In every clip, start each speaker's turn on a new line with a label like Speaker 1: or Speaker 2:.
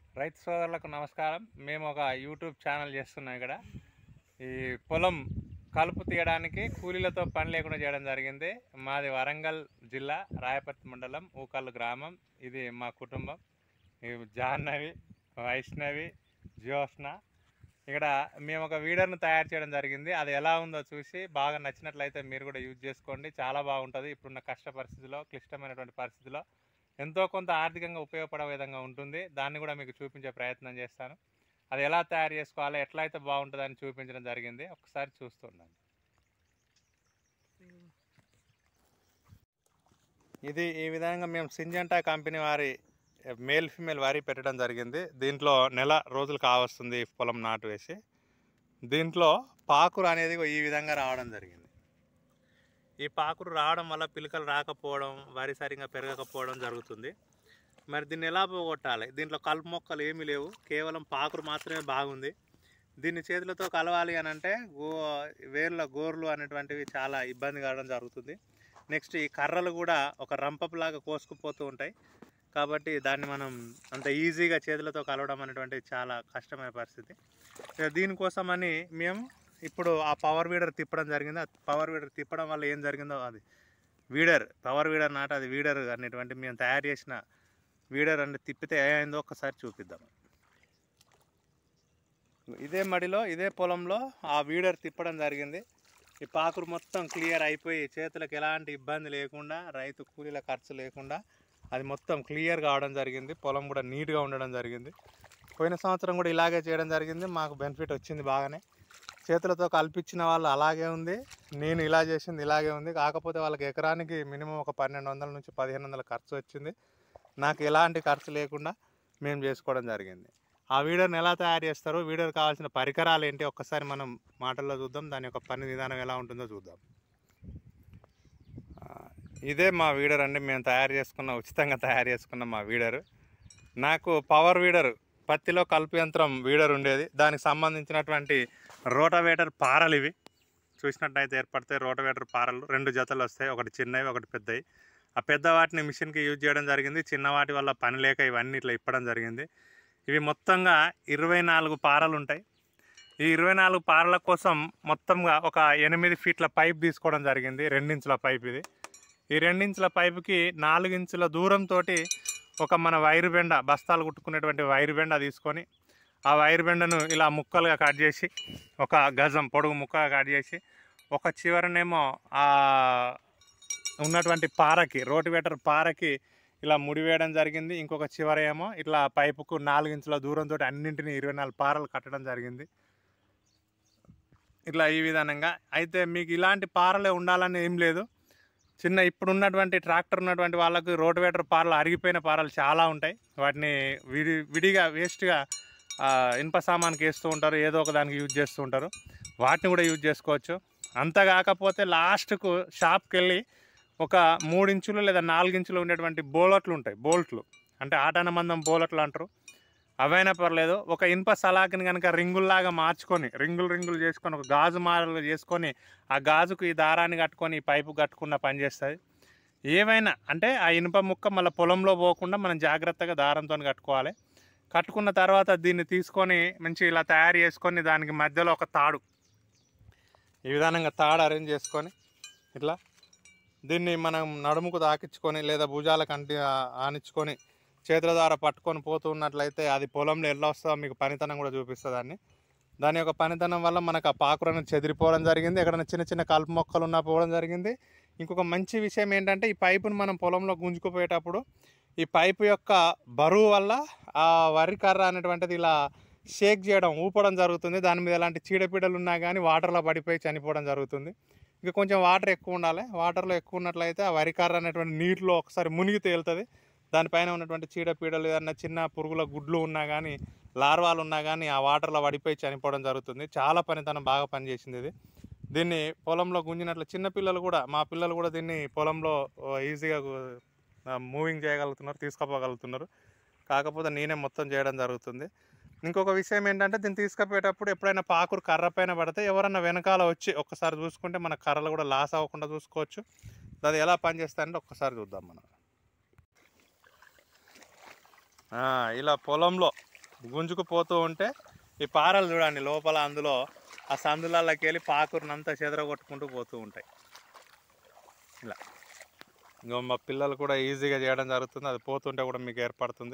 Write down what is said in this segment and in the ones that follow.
Speaker 1: రైతు సోదరులకు నమస్కారం మేము ఒక యూట్యూబ్ ఛానల్ చేస్తున్నాం ఇక్కడ ఈ పొలం కలుపు తీయడానికి కూలీలతో పని లేకుండా చేయడం జరిగింది మాది వరంగల్ జిల్లా రాయపర్తి మండలం ఊకల్లు గ్రామం ఇది మా కుటుంబం ఈ జాహ్నవి వైష్ణవి జ్యోత్స్న ఇక్కడ మేము ఒక వీడర్ను తయారు చేయడం జరిగింది అది ఎలా ఉందో చూసి బాగా నచ్చినట్లయితే మీరు కూడా యూజ్ చేసుకోండి చాలా బాగుంటుంది ఇప్పుడున్న కష్ట పరిస్థితిలో క్లిష్టమైనటువంటి పరిస్థితిలో ఎంతో కొంత ఆర్థికంగా ఉపయోగపడే విధంగా ఉంటుంది దాన్ని కూడా మీకు చూపించే ప్రయత్నం చేస్తాను అది ఎలా తయారు చేసుకోవాలో ఎట్లా అయితే బాగుంటుందని చూపించడం జరిగింది ఒకసారి చూస్తున్నాను ఇది ఈ విధంగా మేము సింజంటా కంపెనీ వారి మేల్ ఫిమేల్ వరి పెట్టడం జరిగింది దీంట్లో నెల రోజులు కావస్తుంది ఈ పొలం నాటు వేసి దీంట్లో పాకురు అనేది ఈ విధంగా రావడం జరిగింది ఈ పాకురు రావడం వల్ల పిలకలు రాకపోవడం వరి సరిగా పెరగకపోవడం జరుగుతుంది మరి దీన్ని ఎలా పోగొట్టాలి దీంట్లో కలుపు మొక్కలు ఏమీ లేవు కేవలం పాకురు మాత్రమే బాగుంది దీన్ని చేతులతో కలవాలి అని అంటే గో వేర్ల గోర్లు అనేటువంటివి చాలా ఇబ్బంది కావడం జరుగుతుంది నెక్స్ట్ ఈ కర్రలు కూడా ఒక రంపపులాగా కోసుకుపోతూ ఉంటాయి కాబట్టి దాన్ని మనం అంత ఈజీగా చేతులతో కలవడం అనేటువంటిది చాలా కష్టమైన పరిస్థితి ఇక దీనికోసమని మేము ఇప్పుడు ఆ పవర్ వీడర్ తిప్పడం జరిగింది ఆ పవర్ వీడర్ తిప్పడం వల్ల ఏం జరిగిందో అది వీడర్ పవర్ వీడర్ నాట అది వీడర్ అనేటువంటి మేము తయారు చేసిన వీడర్ అంటే తిప్పితే ఏమైందో ఒక్కసారి చూపిద్దాం ఇదే మడిలో ఇదే పొలంలో ఆ వీడర్ తిప్పడం జరిగింది ఈ పాకురు మొత్తం క్లియర్ అయిపోయి చేతులకు ఎలాంటి ఇబ్బంది లేకుండా రైతు కూలీల ఖర్చు లేకుండా అది మొత్తం క్లియర్ కావడం జరిగింది పొలం కూడా నీట్గా ఉండడం జరిగింది పోయిన సంవత్సరం కూడా ఇలాగే చేయడం జరిగింది మాకు బెనిఫిట్ వచ్చింది బాగానే చేతులతో కల్పించిన వాళ్ళు అలాగే ఉంది నేను ఇలా చేసింది ఇలాగే ఉంది కాకపోతే వాళ్ళకి ఎకరానికి మినిమం ఒక పన్నెండు వందల నుంచి పదిహేను వందల ఖర్చు వచ్చింది నాకు ఎలాంటి ఖర్చు లేకుండా మేము చేసుకోవడం జరిగింది ఆ వీడియోని ఎలా తయారు చేస్తారు వీడియోకి కావాల్సిన పరికరాలు ఏంటి ఒక్కసారి మనం మాటల్లో చూద్దాం దాని యొక్క పని విధానం ఎలా ఉంటుందో చూద్దాం ఆ, ఇదే మా వీడర్ అండి మేము తయారు చేసుకున్న ఉచితంగా తయారు చేసుకున్న మా వీడరు నాకు పవర్ వీడర్ పత్తిలో కలుపు యంత్రం వీడర్ ఉండేది దానికి సంబంధించినటువంటి రోటవేటర్ పారలు ఇవి చూసినట్టయితే ఏర్పడతాయి రోటవేటర్ పారలు రెండు జతలు వస్తాయి ఒకటి చిన్నవి ఒకటి పెద్దవి ఆ పెద్ద వాటిని మిషన్కి యూజ్ చేయడం జరిగింది చిన్న వాటి వల్ల పని లేక ఇవన్నీ ఇట్లా ఇప్పడం జరిగింది ఇవి మొత్తంగా ఇరవై నాలుగు పారలు ఉంటాయి ఈ ఇరవై నాలుగు పారల కోసం మొత్తంగా ఒక ఎనిమిది ఫీట్ల పైప్ తీసుకోవడం జరిగింది రెండించుల పైప్ ఇది ఈ రెండించుల పైపుకి నాలుగించుల దూరంతో ఒక మన వైరు బెండ బస్తాలు కుట్టుకునేటువంటి వైరు బెండ తీసుకొని ఆ వైరు బెండను ఇలా ముక్కలుగా కట్ చేసి ఒక గజం పొడుగు ముక్కగా కట్ చేసి ఒక చివరనేమో ఆ ఉన్నటువంటి పారకి రోటివేటర్ పారకి ఇలా ముడివేయడం జరిగింది ఇంకొక చివర ఏమో ఇట్లా పైపుకు నాలుగు ఇంచుల దూరంతో అన్నింటినీ ఇరవై నాలుగు పారలు కట్టడం జరిగింది ఇట్లా ఈ విధానంగా అయితే మీకు ఇలాంటి పారలే ఉండాలని ఏం లేదు చిన్న ఇప్పుడు ఉన్నటువంటి ట్రాక్టర్ ఉన్నటువంటి వాళ్ళకు రోటివేటర్ పారలు అరిగిపోయిన పారలు చాలా ఉంటాయి వాటిని విడి విడిగా వేస్ట్గా ఇనుప సామాన్కి వేస్తూ ఉంటారు ఏదో ఒక దానికి యూజ్ చేస్తూ ఉంటారు వాటిని కూడా యూజ్ చేసుకోవచ్చు అంత కాకపోతే లాస్ట్కు షాప్కి వెళ్ళి ఒక మూడు ఇంచులు లేదా నాలుగు ఇంచులు ఉండేటువంటి బోలట్లు ఉంటాయి బోల్ట్లు అంటే ఆటాన మందం బోలట్లు అంటారు అవైనా పర్లేదు ఒక ఇనుప సలాకిని కనుక రింగుల్లాగా మార్చుకొని రింగులు రింగులు చేసుకొని ఒక గాజు మారలు చేసుకొని ఆ గాజుకు ఈ దారాన్ని కట్టుకొని ఈ పైపు కట్టుకున్న పని చేస్తుంది ఏమైనా అంటే ఆ ఇనుప ముక్క మళ్ళీ పొలంలో పోకుండా మనం జాగ్రత్తగా దారంతో కట్టుకోవాలి కట్టుకున్న తర్వాత దీన్ని తీసుకొని మంచి ఇలా తయారు చేసుకొని దానికి మధ్యలో ఒక తాడు ఈ విధానంగా తాడు అరేంజ్ చేసుకొని ఇట్లా దీన్ని మనం నడుముకు తాకించుకొని లేదా భుజాలకు అంటి ఆనించుకొని చేతుల ద్వారా పట్టుకొని పోతూ ఉన్నట్లయితే అది పొలంలో ఎలా వస్తుందో మీకు పనితనం కూడా చూపిస్తుంది దాన్ని దాని యొక్క పనితనం వల్ల మనకు ఆ పాకురను చెదిరిపోవడం జరిగింది ఎక్కడైనా చిన్న చిన్న కలుపు మొక్కలు ఉన్నా పోవడం జరిగింది ఇంకొక మంచి విషయం ఏంటంటే ఈ పైపును మనం పొలంలో గుంజుకుపోయేటప్పుడు ఈ పైపు యొక్క బరువు వల్ల ఆ వరి కర్ర అనేటువంటిది ఇలా షేక్ చేయడం ఊపడం జరుగుతుంది దాని మీద ఎలాంటి చీడపీడలు ఉన్నా కానీ వాటర్లో పడిపోయి చనిపోవడం జరుగుతుంది ఇంకా కొంచెం వాటర్ ఎక్కువ ఉండాలి వాటర్లో ఎక్కువ ఉన్నట్లయితే ఆ వరి కర్ర అనేటువంటి నీటిలో ఒకసారి మునిగి తేలుతుంది దానిపైన ఉన్నటువంటి చీడపీడలు ఏదన్నా చిన్న పురుగుల గుడ్లు ఉన్నా కానీ లార్వాలు ఉన్నా కానీ ఆ వాటర్లో పడిపోయి చనిపోవడం జరుగుతుంది చాలా పనితనం బాగా పనిచేసింది ఇది దీన్ని పొలంలో గుంజినట్లు చిన్న పిల్లలు కూడా మా పిల్లలు కూడా దీన్ని పొలంలో ఓ, ఈజీగా ఆ, మూవింగ్ చేయగలుగుతున్నారు తీసుకుపోగలుగుతున్నారు కాకపోతే నేనే మొత్తం చేయడం జరుగుతుంది ఇంకొక విషయం ఏంటంటే దీన్ని తీసుకుపోయేటప్పుడు ఎప్పుడైనా పాకురు కర్ర పైన పడితే ఎవరన్నా వెనకాల వచ్చి ఒక్కసారి చూసుకుంటే మన కర్రలు కూడా లాస్ అవ్వకుండా చూసుకోవచ్చు అది ఎలా పనిచేస్తాయంటే ఒక్కసారి చూద్దాం మనం ఆ, ఇలా పొలంలో గుంజుకుపోతూ ఉంటే ఈ పారలు చూడండి లోపల అందులో ఆ సందులలోకి వెళ్ళి పాకురునంతా చెదరగొట్టుకుంటూ పోతూ ఉంటాయి ఇలా ఇంకో మా పిల్లలు కూడా ఈజీగా చేయడం జరుగుతుంది అది పోతుంటే కూడా మీకు ఏర్పడుతుంది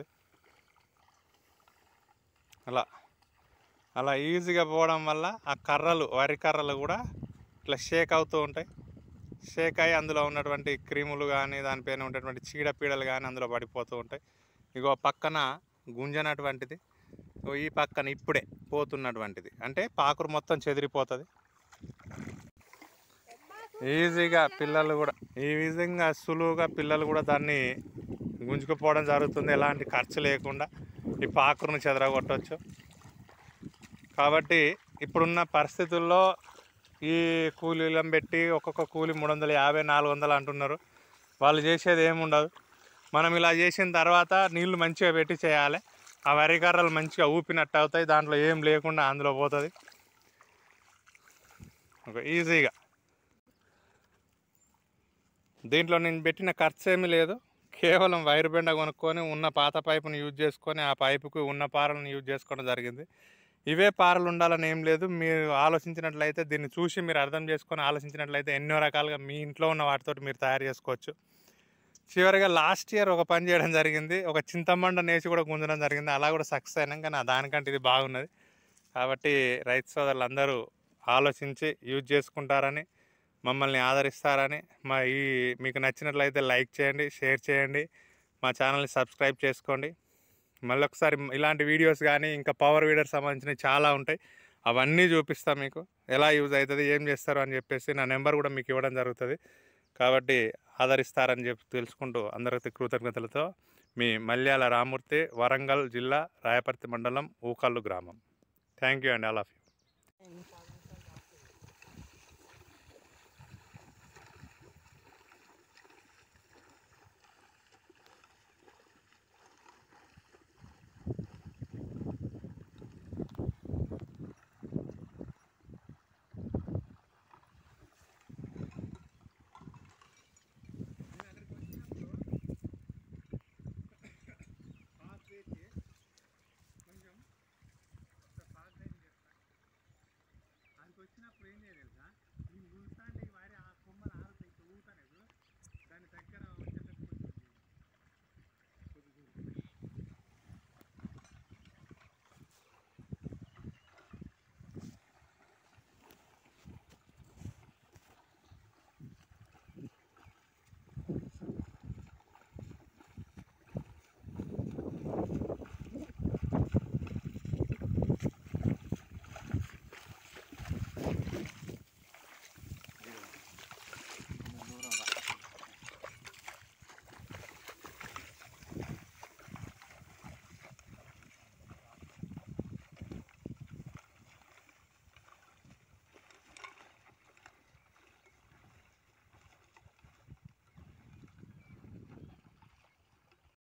Speaker 1: అలా అలా ఈజీగా పోవడం వల్ల ఆ కర్రలు వరి కర్రలు కూడా ఇట్లా షేక్ అవుతూ ఉంటాయి షేక్ అయ్యి అందులో ఉన్నటువంటి క్రీములు కానీ దానిపైన ఉన్నటువంటి చీడపీడలు కానీ అందులో పడిపోతూ ఉంటాయి ఇగో పక్కన గుంజనటువంటిది ఇగో ఈ పక్కన ఇప్పుడే పోతున్నటువంటిది అంటే పాకురు మొత్తం చెదిరిపోతుంది ఈజీగా పిల్లలు కూడా ఈ విధంగా సులువుగా పిల్లలు కూడా దాన్ని గుంజుకుపోవడం జరుగుతుంది ఎలాంటి ఖర్చు లేకుండా ఈ పాకురును చెదరగొట్టవచ్చు కాబట్టి ఇప్పుడున్న పరిస్థితుల్లో ఈ కూలీలను పెట్టి ఒక్కొక్క కూలి మూడు వందల యాభై నాలుగు వందలు అంటున్నారు వాళ్ళు చేసేది ఏముండదు మనం ఇలా చేసిన తర్వాత నీళ్లు మంచిగా పెట్టి చేయాలి ఆ వరి కర్రలు మంచిగా ఊపినట్టు అవుతాయి దాంట్లో ఏం లేకుండా అందులో పోతుంది ఒక ఈజీగా దీంట్లో నేను పెట్టిన ఖర్చు ఏమీ లేదు కేవలం వైర్ బెండ కొనుక్కొని ఉన్న పాత పైపుని యూజ్ చేసుకొని ఆ పైపుకి ఉన్న పారలను యూజ్ చేసుకోవడం జరిగింది ఇవే పారలు ఉండాలని ఏం లేదు మీరు ఆలోచించినట్లయితే దీన్ని చూసి మీరు అర్థం చేసుకొని ఆలోచించినట్లయితే ఎన్నో రకాలుగా మీ ఇంట్లో ఉన్న వాటితో మీరు తయారు చేసుకోవచ్చు చివరిగా లాస్ట్ ఇయర్ ఒక పని చేయడం జరిగింది ఒక చింతమండ నేసి కూడా గుంజడం జరిగింది అలా కూడా సక్సెస్ అయినాం కానీ దానికంటే ఇది బాగున్నది కాబట్టి రైతు సోదరులు అందరూ ఆలోచించి యూజ్ చేసుకుంటారని మమ్మల్ని ఆదరిస్తారని మా ఈ మీకు నచ్చినట్లయితే లైక్ చేయండి షేర్ చేయండి మా ఛానల్ని సబ్స్క్రైబ్ చేసుకోండి మళ్ళీ ఒకసారి ఇలాంటి వీడియోస్ కానీ ఇంకా పవర్ వీడర్ సంబంధించినవి చాలా ఉంటాయి అవన్నీ చూపిస్తాం మీకు ఎలా యూజ్ అవుతుంది ఏం చేస్తారు అని చెప్పేసి నా నెంబర్ కూడా మీకు ఇవ్వడం జరుగుతుంది కాబట్టి ఆదరిస్తారని చెప్పి తెలుసుకుంటూ అందరికీ కృతజ్ఞతలతో మీ మల్యాల రామూర్తి వరంగల్ జిల్లా రాయపర్తి మండలం ఊకల్లు గ్రామం థ్యాంక్ యూ అండి ఆల్ ఆఫ్ యూ